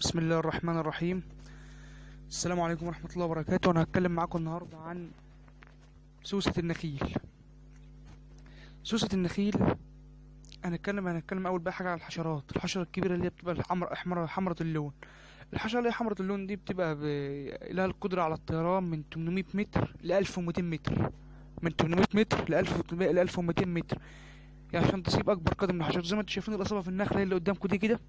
بسم الله الرحمن الرحيم السلام عليكم ورحمة الله وبركاته أنا هتكلم معاكم النهاردة عن سوسة النخيل سوسة النخيل هنتكلم هنتكلم أول بقى حاجة على الحشرات الحشرة الكبيرة اللي هي بتبقى الحمر أحمر حمرة اللون الحشرة اللي هي حمرة اللون دي بتبقى ب... لها القدرة على الطيران من 800 متر ل 1200 متر من 800 متر ل 1800 ل 1200 متر يعني عشان تصيب أكبر قدر من الحشرات زي ما انتوا شايفين الإصابة في النخلة اللي قدامكم دي كده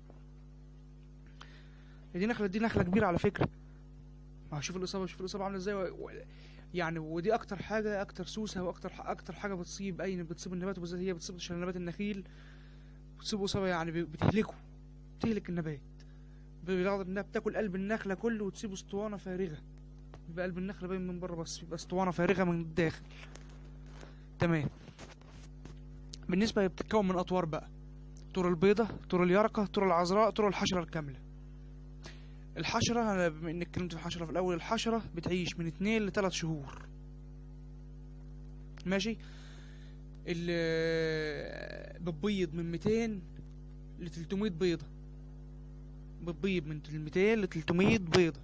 دي نخلة دي نخلة كبيرة على فكرة ما شوف الإصابة شوف الإصابة عاملة ازاي و... و... يعني ودي أكتر حاجة أكتر سوسة وأكتر ح... أكتر حاجة بتصيب أي بتصيب النبات وبالذات هي بتصيب نبات النخيل بتصيب إصابة يعني ب- بتهلكه بتهلك النبات بيغضب إنها بتاكل قلب النخلة كله وتسيب اسطوانة فارغة يبقى قلب النخلة باين من بره بس يبقى اسطوانة فارغة من الداخل تمام بالنسبة هي بتتكون من أطوار بقى طور البيضة طور اليرقة طور العذراء طور الحشرة الكاملة الحشرة أنا بما إنك اتكلمت في الحشرة في الأول الحشرة بتعيش من اتنين لتلات شهور ماشي ال بتبيض من 200 ل 300 بيضة بتبيض من 200 ل 300 بيضة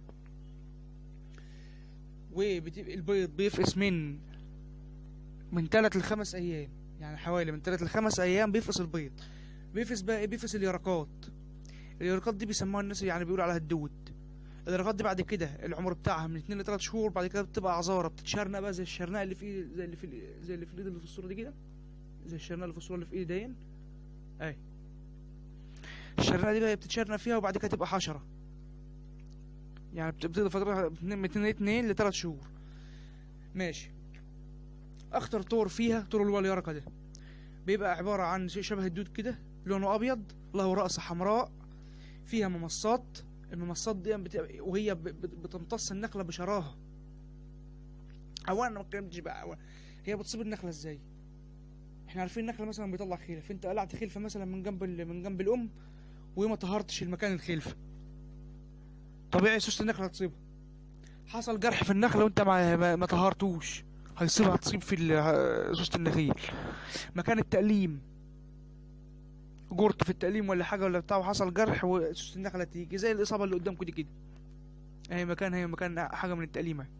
والبيض بيفقس من من 3 ل 5 أيام يعني حوالي من 3 ل 5 أيام بيفقس البيض بيفقس بقى إيه؟ بيفقس اليرقات اليرقات دي بيسموها الناس يعني بيقولوا عليها الدود اليرقات دي بعد كده العمر بتاعها من 2 ل 3 شهور بعد كده بتبقى عذاره بتتشرنق بقى زي الشرنقه اللي في إيد- زي اللي في ال- زي اللي في الايد اللي في الصوره دي كده زي الشرنقه اللي في الصوره اللي في ايدي دين اهي الشرنقه دي بقى بتتشرنق فيها وبعد كده تبقى حشره يعني بت- بتقدر فترة من 2 ل 3 شهور ماشي اخطر طور فيها طور اللي هو اليرقه ده بيبقى عباره عن شيء شبه الدود كده لونه ابيض له رأس حمراء فيها ممصات الممصات دي بتبقى وهي ب- ب- بتمتص النخله بشراهه اولا أنا ما اتكلمتش بقى أولا. هي بتصيب النخله ازاي احنا عارفين النخله مثلا بيطلع خلف انت قلعت خلفه مثلا من جنب ال- من جنب الام وهي ما طهرتش المكان الخلفه طبيعي سوسه النخله هتصيبها حصل جرح في النخله وانت ما, ما, ما طهرتوش هيصيبها هتصيب في ال- سوسه النخيل مكان التأليم جرط في التأليم ولا حاجة ولا بتاع وحصل جرح وسوس النخلة تيجي زي الإصابة اللي قدامكم دي كده أهي مكان هي مكان حاجة من التأليم أهي.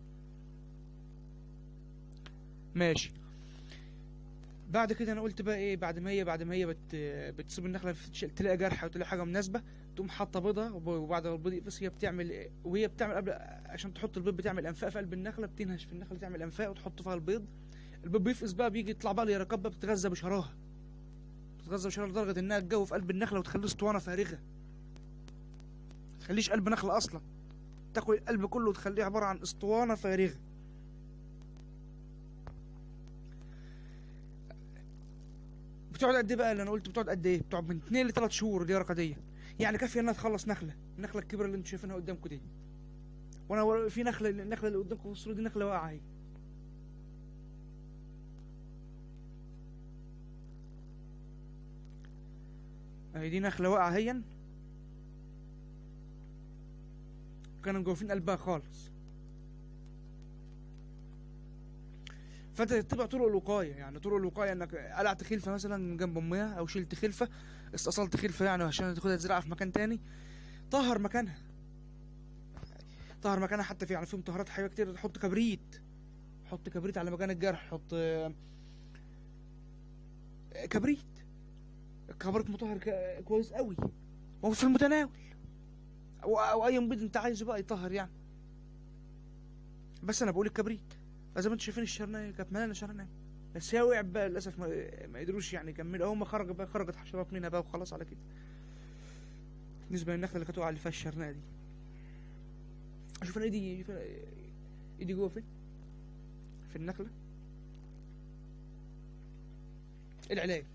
ماشي بعد كده انا قلت بقى ايه بعد ما هي بعد ما هي بت بتصيب النخله في- تلاقي جرح او تلاقي حاجه مناسبه تقوم حاطه بيضه وب- وبعد ما البيض يقفص هي بتعمل إيه؟ وهي بتعمل قبل عشان تحط البيض بتعمل انفاق في قلب النخله بتنهش في النخله تعمل انفاق وتحط فيها البيض البيض بيفقس بقى بيجي يطلع بقى اليرقات بقى بتتغذى بشراهه بتتغذى بشراهه لدرجه انها تجو في قلب النخله وتخليه اسطوانه فارغه ما تخليش قلب نخله اصلا تاكل القلب كله وتخليه عباره عن اسطوانه فارغه بتقعد قد ايه بقى اللي انا قلت بتقعد قد ايه بتقعد من 2 ل 3 شهور اليرقه دي يعني كافيه انها تخلص نخله النخله الكبيره اللي انتوا شايفينها قدامكم دي وانا ورا- في نخله النخله اللي قدامكم في الصوره دي نخله واقعه اهي اهي دي نخله واقعه اهيا كانوا مجوفين قلبها خالص فانت تتبع طرق الوقايه يعني طرق الوقايه انك قلعت خلفه مثلا من جنب امها او شلت خلفه استصلت خلفه يعني عشان تاخدها تزرعها في مكان تاني طهر مكانها طهر مكانها حتى في يعني في مطهرات حيويه كتير تحط كبريت حط كبريت على مكان الجرح حط آه، كبريت الكبريت مطهر ك- كويس قوي وهو في المتناول او, أو اي مبيد انت عايزه بقى يطهر يعني بس انا بقول الكبريت زي ما انتم شايفين الشرنايه كانت مليانه شرنايه بس هي وقعت بقى للاسف ما, ما قدروش يعني يكملوا هم خرج بقى خرجت حشرات منها بقى وخلاص على كده بالنسبه للنخله اللي كانت واقعه اللي فيها الشرنايه دي شوف انا ايدي ايدي جوه فين في النخله العلاج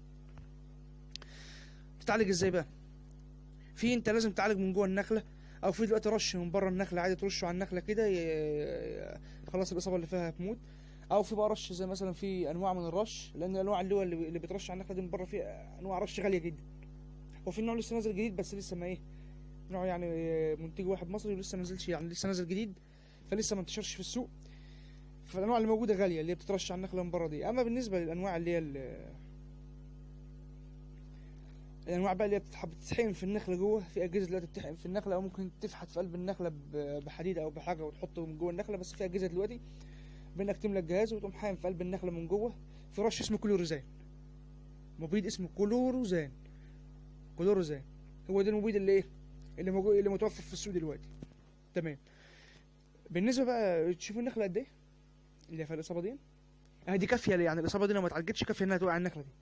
تتعالج ازاي بقى في انت لازم تعالج من جوه النخله او في دلوقتي رش من بره النخله عادي ترشه على النخله كده ي- خلاص الاصابه اللي فيها هتموت او في بقى رش زي مثلا في انواع من الرش لان الانواع اللي هو اللي اللي بترش على النخله دي من بره في انواع رش غاليه جدا وفي نوع لسه نازل جديد بس لسه ما ايه نوع يعني منتج واحد مصري ولسه ما نزلش يعني لسه نازل جديد فلسه ما انتشرش في السوق فالانواع اللي موجوده غاليه اللي هي بتترش على النخله من بره دي اما بالنسبه للانواع اللي هي ال- الانواع بقى اللي هي بتتح- بتتحقن في النخله جوه في اجهزه دلوقتي بتحقن في النخله او ممكن تفحت في قلب النخله ب- بحديد او بحاجه وتحطه من جوه النخله بس في اجهزه دلوقتي بانك تملى الجهاز وتقوم حاقن في قلب النخله من جوه في رش اسمه كلوروزان مبيد اسمه كلوروزان كلوروزان هو ده المبيد اللي ايه اللي موجود اللي متوفر في السوق دلوقتي تمام بالنسبه بقى تشوفوا النخله قد ايه اللي في الاصابه دي اه دي كافيه ليه؟ يعني الاصابه دي لو ما اتعالجتش كافيه انها توقع النخله دي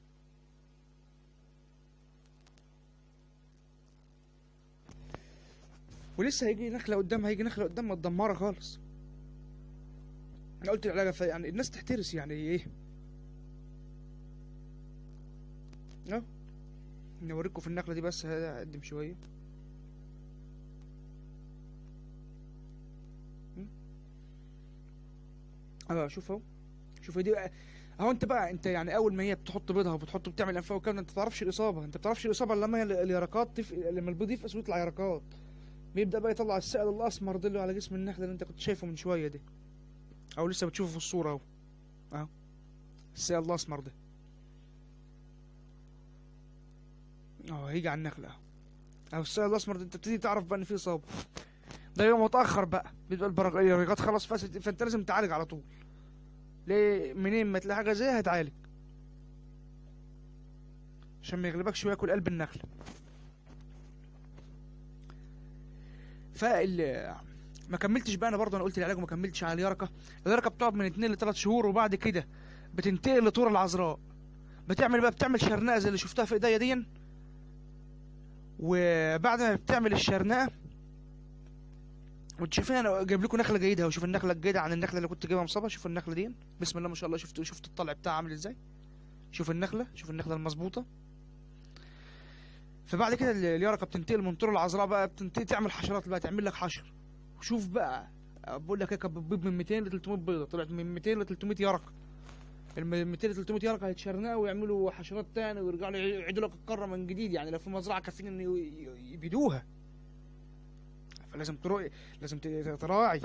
ولسه هيجي نخله قدام هيجي نخله قدام متدمره خالص انا قلت العلاج ف- يعني الناس تحترس يعني ايه اه نوريكم في النخله دي بس هقدم شويه م? اه شوف اهو شوف دي بقى اهو انت بقى انت يعني اول ما هي بتحط بيضها وبتحط بتعمل انفاق والكلام ده انت ما تعرفش الاصابه انت ما بتعرفش الاصابه إلا لما هي ال- اليرقات تف... لما البيض يفقس ويطلع يرقات بيبدا بقى يطلع السائل الاسمر ده اللي على جسم النخله اللي انت كنت شايفه من شويه ده او لسه بتشوفه في الصوره اهو اهو السائل الاسمر ده اهو هيجي على النخله اهو اهو السائل الاسمر ده انت بتبتدي تعرف بقى ان في اصابه ده يوم متاخر بقى بيبقى البرق- اليرقات خلاص فست فانت لازم تعالج على طول ليه منين ما تلاقي حاجه زيها هتعالج عشان ما يغلبكش وياكل قلب النخله فال ما كملتش بقى انا برضه انا قلت العلاج وما كملتش على اليرقه اليرقه بتقعد من 2 ل 3 شهور وبعد كده بتنتقل لطور العذراء بتعمل بقى بتعمل شرنقه زي اللي شفتها في ايديا دي وبعد ما بتعمل الشرنقه وتشوفين انا جايب لكم نخله جيده وشوف النخله الجيده عن النخله اللي كنت جايبها مصابه شوف النخله دي بسم الله ما شاء الله شفت شفت الطلع بتاعها عامل ازاي شوف النخله شوف النخله المظبوطه فبعد كده ال- اليرقه بتنتقل من طور العذراء بقى بتنتقل تعمل حشرات بقى تعمل لك حشر وشوف بقى بقول لك هي كانت بتبيض من 200 ل 300 بيضه طلعت من 200 ل 300 يرقه الم 200 ل 300 يرقه هيتشرنقوا ويعملوا حشرات تاني ويرجعوا يع- يعيدوا لك القاره من جديد يعني لو في مزرعه كافيين ان ي- ي- يبيدوها فلازم تروح لازم ت- تراعي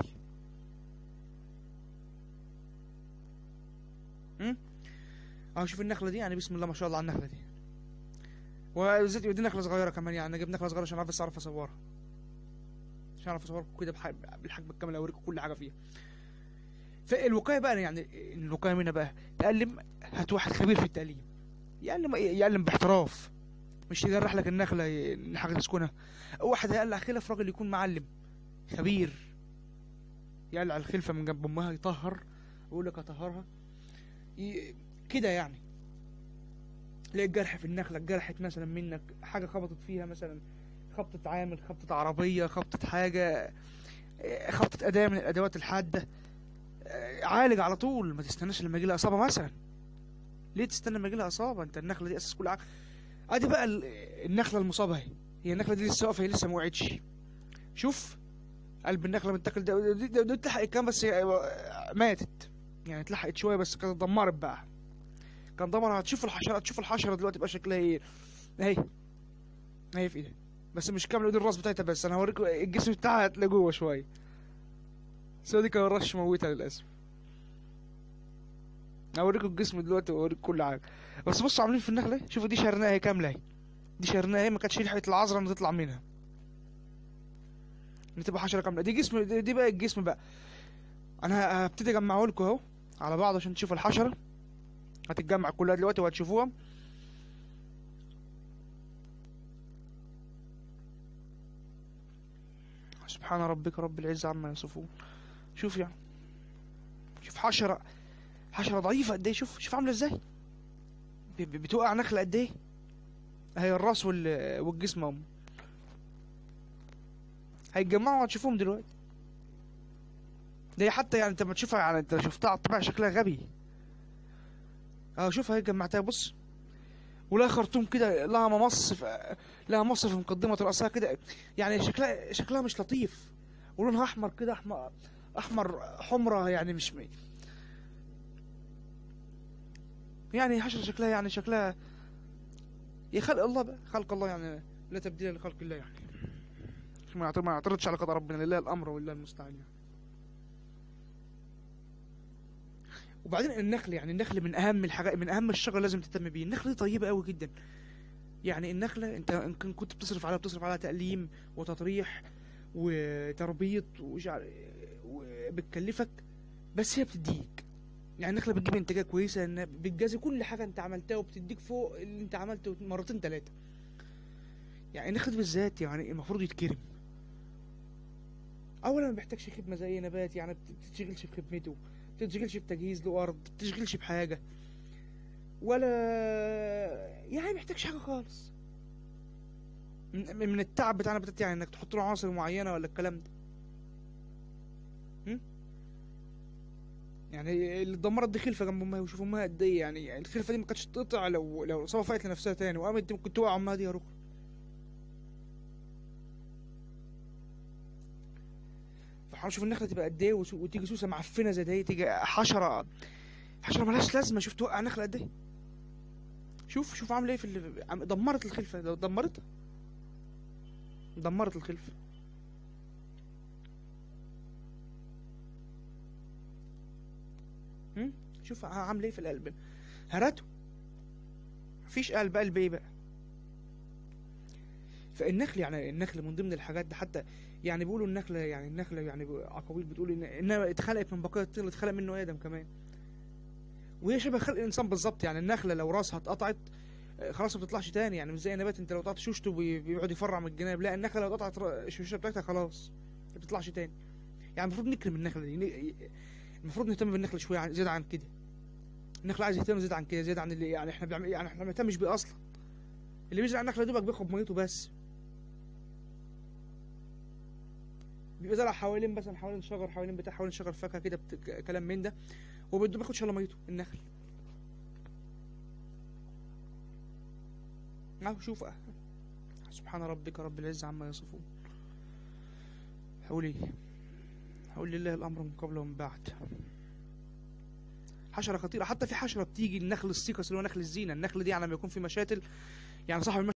م? اه شوف النخله دي يعني بسم الله ما شاء الله على النخله دي وزيت دي نخله صغيره كمان يعني انا جايب نخله صغيره عشان اعرف بس اعرف اصورها عشان اعرف اصوركم كده بح- بالحجم الكامل اوريكم كل حاجه فيها فالوقايه بقى يعني الوقايه منها بقى تألم هات واحد خبير في التأليم يعلم يعلم باحتراف مش يجرح لك النخله ي- الحاجه تسكنها واحد هيقلع خلف راجل يكون معلم خبير يقلع الخلفه من جنب امها يطهر يقول لك اطهرها ي- كده يعني تلاقي الجرح في النخله اتجرحت مثلا منك حاجه خبطت فيها مثلا خبطة عامل خبطة عربية خبطة حاجة آه، خبطة أداة من الأدوات الحادة آه، عالج على طول ما تستناش لما يجيلها إصابة مثلا ليه تستنى لما يجيلها إصابة أنت النخلة دي أساس كل حاجة أدي بقى ال- النخلة المصابة اهي هي النخلة دي لسه واقفة هي لسه ما وقعتش شوف قلب النخلة متاكل ده دي, دي, دي اتلحقت كام بس هي ماتت يعني اتلحقت شوية بس كانت اتدمرت بقى كان دمر هتشوف الحشرة هتشوف الحشرة دلوقتي بقى شكلها ايه اهي اهي في ايدها بس مش كاملة دي الراس بتاعتها بس انا هوريكم الجسم بتاعها هتلاقيه جوه شوية بس هو دي كان رش موتها للأسف هوريكم الجسم دلوقتي واوريكم كل حاجة بس بصوا عاملين في النخلة اهي. شوفوا دي شرناها اهي كاملة اهي دي شرناها اهي ما كانتش لحقت العذرة ان تطلع منها ان تبقى حشرة كاملة دي جسم دي, دي بقى الجسم بقى انا هبتدي اجمعه لكم اهو على بعض عشان تشوفوا الحشرة هتتجمع كلها دلوقتي وهتشوفوها سبحان ربك رب العزة عما يصفون شوف يعني شوف حشرة حشرة ضعيفة قد ايه شوف شوف عاملة ازاي ب- ب- بتوقع نخلة قد ايه هي الراس وال... والجسم هم هيتجمعوا وهتشوفوهم دلوقتي دي حتى يعني انت ما تشوفها يعني انت لو شفتها على الطبيعة شكلها غبي اه شوف هي جمعتها بص ولها خرطوم كده لها ممص في لها مص في مقدمة رأسها كده يعني شكلها شكلها مش لطيف ولونها احمر كده احمر احمر حمرة يعني مش م... يعني حشرة شكلها يعني شكلها هي خلق الله بقى خلق الله يعني لا تبديل لخلق الله يعني ما يعترض- ما يعترضش على قدر ربنا لله الامر ولله المستعان يعني. وبعدين النخل يعني النخل من اهم الحاجات من اهم الشجر لازم تهتم بيه النخل دي طيبه قوي جدا يعني النخله انت يمكن كنت بتصرف عليها بتصرف عليها تقليم وتطريح وتربيط ومش عارف وبتكلفك بس هي بتديك يعني النخله بتجيب انتاجيه كويسه ان بتجازي كل حاجه انت عملتها وبتديك فوق اللي انت عملته مرتين ثلاثه يعني النخل بالذات يعني المفروض يتكرم اولا ما بيحتاجش خدمه زي اي نبات يعني بت- بتشتغلش في خدمته بتشتغلش في تجهيز له ارض بتشتغلش بحاجه ولا يعني محتاجش حاجه خالص من من التعب بتاعنا بتاعت يعني انك تحط له عناصر معينه ولا الكلام ده م? يعني اللي دمرت دي خلفه جنب امها وشوف امها قد ايه يعني الخلفه دي ما كانتش تقطع لو لو صفقت لنفسها تاني وقامت دي ممكن توقع امها دي يا رخ فهنشوف النخله تبقى قد ايه وسو- وتيجي سوسه معفنه زي دي تيجي حشره حشره ملهاش لازمه شوف توقع نخله قد ايه شوف شوف عامله ايه في اللي عم- دمرت الخلفه لو دمرتها دمرت الخلفه هم؟ شوف عامله ايه في القلب هرته مفيش قلب قلب ايه بقى فالنخل يعني النخل من ضمن الحاجات ده حتى يعني بيقولوا النخله يعني النخله يعني عقاويل بتقول ان انها اتخلقت من بقايا الطين اللي اتخلق منه ادم كمان وهي شبه خلق الانسان بالظبط يعني النخله لو راسها اتقطعت آه، خلاص ما بتطلعش تاني يعني مش زي النبات انت لو قطعت شوشته بي- بيقعد يفرع من الجناب لا النخله لو قطعت را- الشوشه بتاعتها خلاص ما بتطلعش تاني يعني المفروض نكرم النخله دي ن- المفروض نهتم بالنخله شويه عن- زياده عن كده النخله عايز يهتم زياده عن كده زياده عن اللي يعني احنا بنعمل يعني احنا ما بنهتمش بيه اصلا اللي بيزرع النخله دوبك بياخد ميته بس بيبقى زرع حوالين مثلا حوالين شجر حوالين بتاع حوالين شجر فاكهه كده بت... ك- كلام من ده وبده ما ياخدش الا ميته النخل اهو شوف اه. سبحان ربك رب العزة عما يصفون هقول ايه هقول لله الامر من قبل ومن بعد حشرة خطيرة حتى في حشرة بتيجي النخل السيكس اللي هو نخل الزينة النخل دي على ما يكون في مشاتل يعني صاحب المشتل